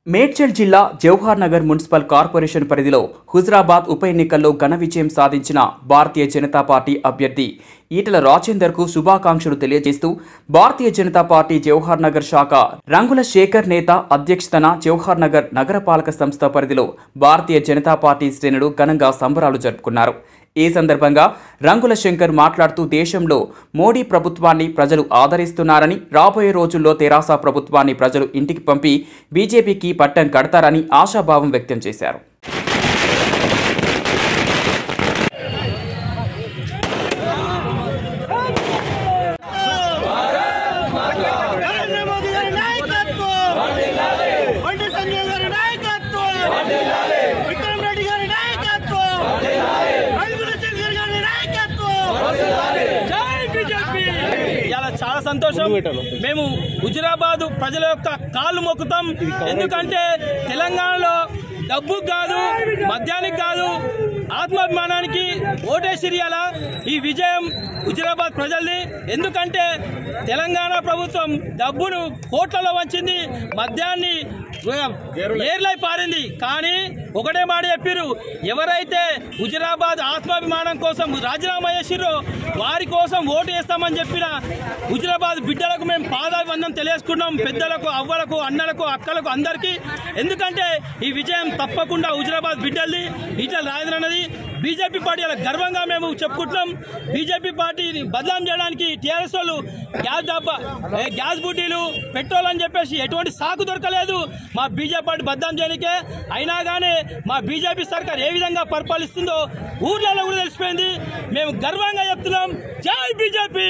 మేడ్చల్ జిల్లా Jawahar Nagar municipal corporation పరిధిలో హుజరాబాద్ ఉప ఎన్నికల్లో ఘన విజయం సాధించిన భారతీయ జనతా పార్టీ అభ్యర్థి ఈటల రాజేందర్కు శుభాకాంక్షలు తెలియజేస్తూ భారతీయ జనతా పార్టీ జవహర్ నగర్ శాఖ రంగుల శేఖర్ నేత అధ్యక్షతన జవహర్ నగర్ నగరపాలక సంస్థ పరిధిలో భారతీయ జనతా పార్టీ శ్రేణులు ఘనంగా సంబరాలు జరుపుకున్నారు ఈ సందర్భంగా రంగుల శంకర్ మాట్లాడుతూ దేశంలో మోడీ ప్రభుత్వాన్ని ప్రజలు ఆదరిస్తున్నారని రాబోయే రోజుల్లో తెరాస ప్రభుత్వాన్ని ప్రజలు ఇంటికి పంపి బీజేపీకి పట్టం కడతారని ఆశాభావం వ్యక్తం చేశారు నరేంద్ర మోదీ గారి నాయకత్వం బండి సంజయ్ గారి నాయకత్వం విక్రమ్ రెడ్డి గారి నాయకత్వం రంగుల శంకర్ గారి నాయకత్వం జై బీజేపీ ఇలా చాలా సంతోషం మేము హుజురాబాద్ ప్రజల యొక్క కాళ్ళు మొక్కుతాం ఎందుకంటే తెలంగాణలో డబ్బు కాదు మద్యానికి కాదు ఆత్మాభిమానానికి ఓటేసిరియాల ఈ విజయం హుజురాబాద్ ప్రజల్ని ఎందుకంటే తెలంగాణ ప్రభుత్వం డబ్బును కోట్లలో వంచింది మద్యాన్ని ఏర్లై పారింది కానీ ఒకటే మాట చెప్పిర్రు ఎవరైతే హుజురాబాద్ ఆత్మాభిమానం కోసం రాజీనామా చేసిర్రో వారి కోసం ఓటు వేస్తామని చెప్పిన హుజురాబాద్ బిడ్డలకు మేము పాదాభివందనం తెలియజేసుకున్నాం పెద్దలకు అవ్వలకు అన్నలకు అక్కలకు అందరికీ ఎందుకంటే ఈ విజయం తప్పకుండా హుజురాబాద్ బిడ్డల్ది ఈటల రాజేంద్ర అన్నది బీజేపీ పార్టీ అలా గర్వంగా మేము చెప్పుకుంటున్నాం బీజేపీ పార్టీని బదనాం చేయడానికి టీఆర్ఎస్ వాళ్ళు గ్యాస్ డబ్బా ఏ గ్యాస్ బుడ్డీలు పెట్రోల్ అని చెప్పేసి ఎటువంటి సాకు దొరకలేదు మా బీజేపీ పార్టీ బదనాం చేయడానికే అయినా కానీ మా బీజేపీ సర్కార్ ఏ విధంగా పరిపాలిస్తుందో ఊర్లలో కూడా తెలిసిపోయింది మేము గర్వంగా చెప్తున్నాం జై బీజేపీ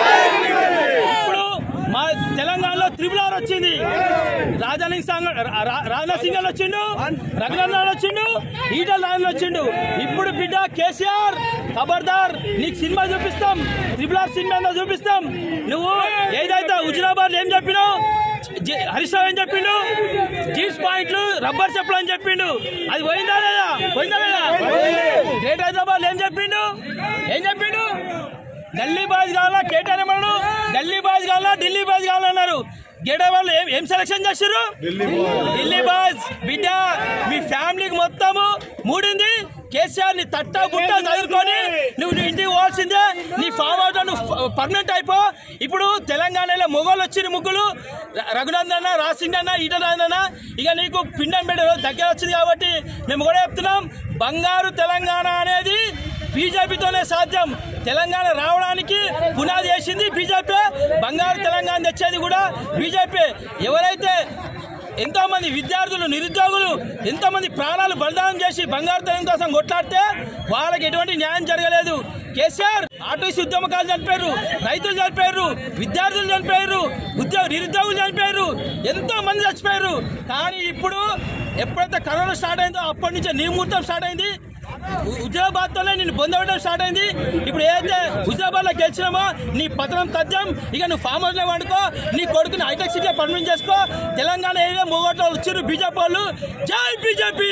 ఇప్పుడు మా తెలంగాణలో త్రిపుల్ ఆర్ వచ్చింది రాజాని రాజ్నాథ్ సింగ్ గారు వచ్చిండు రఘునందన్ వచ్చిండు ఈటల రాజన్ వచ్చిండు ఇప్పుడు బిడ్డ కేసీఆర్ ఖబర్దార్ నీకు సినిమా చూపిస్తాం త్రిపుల్ ఆర్ సినిమా ఏందో చూపిస్తాం నువ్వు ఏదైతే హుజురాబాద్ ఏం చెప్పినావు జే- హరీష్ రావు ఏం చెప్పిండు జీన్స్ పాయింట్లు రబ్బర్ చెప్పులు అని చెప్పిండు అది పోయిందా లేదా పోయిందా లేదా గ్రేట్ హైదరాబాద్ ఏం చెప్పిండు ఏం చెప్పిండు ఢిల్లీ బాజ్ కావాలా కేటీఆర్ ఏమన్నాడు ఢిల్లీ బాజ్ కావాలా ఢిల్లీ బాజ్ కావాలన్నారు గేడా వాళ్ళు ఏం ఏం సెలక్షన్ చేశారు ఢిల్లీ బాజ్ బిడ్డ మీ ఫ్యామిలీకి మొత్తము మూడింది కేసీఆర్ ని తట్టా గుట్ట చదువుకొని నువ్వు నీ ఇంటికి పోవాల్సిందే నీ ఫామ్ అవుట్ నువ్వు పర్మనెంట్ అయిపో ఇప్పుడు తెలంగాణలో మొగోళ్ళు వచ్చిన ముగ్గులు ర- రఘునందన్ రాసింగ్ అన్న ఈటరాజన్న ఇక నీకు పిండం పెట్టే రోజు దగ్గర వచ్చింది కాబట్టి మేము కూడా చెప్తున్నాం బంగారు తెలంగాణ అనేది బీజేపీతోనే సాధ్యం తెలంగాణ రావడానికి పునాది వేసింది బీజేపీ బంగారు తెలంగాణ తెచ్చేది కూడా బీజేపీ ఎవరైతే ఎంతో మంది విద్యార్థులు నిరుద్యోగులు ఎంతో మంది ప్రాణాలు బలిదానం చేసి బంగారు తెలంగాణ కోసం కొట్లాడితే వాళ్ళకి ఎటువంటి న్యాయం జరగలేదు కేసీఆర్ ఆర్టీసీ ఉద్యమకాలు చనిపోయారు రైతులు చనిపోయారు విద్యార్థులు చనిపోయారు ఉద్యోగ నిరుద్యోగులు చనిపోయారు ఎంతో మంది చచ్చిపోయారు కానీ ఇప్పుడు ఎప్పుడైతే కరోనా స్టార్ట్ అయిందో అప్పటి నుంచే నీ ముహూర్తం స్టార్ట్ అయింది హుజరాబాద్ తోనే నేను పొందవడం స్టార్ట్ అయింది ఇప్పుడు ఏదైతే హుజరాబాద్ లో గెలిచినామో నీ పతనం తథ్యం ఇక నువ్వు ఫామ్ హౌస్ లో వండుకో నీ కొడుకుని హైటెక్ సిటీ పర్మిట్ చేసుకో తెలంగాణ ఏరియా మూగోట్లో వచ్చారు బీజేపీ వాళ్ళు జై బీజేపీ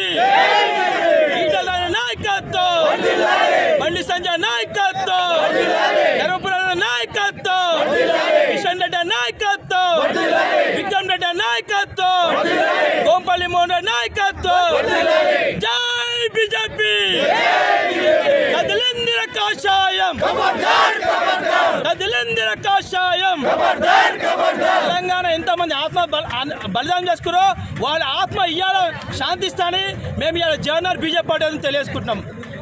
ఈటల నాయకత్వం బండి సంజయ్ నాయకత్వం ధర్మపురం నాయకత్వం కిషన్ రెడ్డి నాయకత్వం విక్రమ్ రెడ్డి నాయకత్వం గోంపల్లి మోహన్ రెడ్డి నాయకత్వం జై బీజేపీ కదిలిందిర కాషాయం కదిలిందిర కాషాయం తెలంగాణ ఎంతమంది ఆత్మ బల- అన్- బలిదానం చేసుకురో వాళ్ళ ఆత్మ ఇవాళ శాంతిస్తాని మేము ఇవాళ జగన్నాథ్ బీజేపీ పార్టీ అని తెలియజేసుకుంటున్నాం